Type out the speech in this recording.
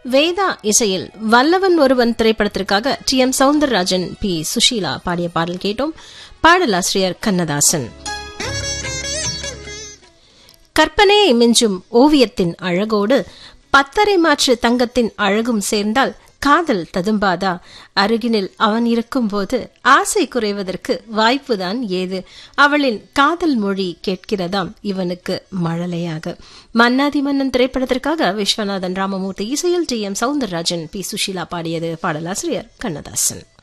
வேதா இசையில் வல்லவன் ஒருவன் திரைப்படத்திற்காக T M Soundararajan P Susheela பாடிய பாடல் கேட்டோம் பாடலாசிரியர் கண்ணதாசன் கற்பனையை மிஞ்சும் ஓவியத்தின் அழகோடு பத்தரை மாற்று தங்கத்தின் அழகும் சேர்ந்தால் காதல் ததும்பாதா அருகினில் அவன் இருக்கும்போது ஆசை குறைவதற்கு வாய்ப்புதான் ஏது அவளின் காதல் மொழி கேட்கிறதாம் இவனுக்கு மழலையாக மன்னாதி மன்னன் திரைப்படத்திற்காக விஸ்வநாதன் ராமமூர்த்தி இசையில் T M Soundararajan P Susheela பாடியது பாடலாசிரியர் கண்ணதாசன்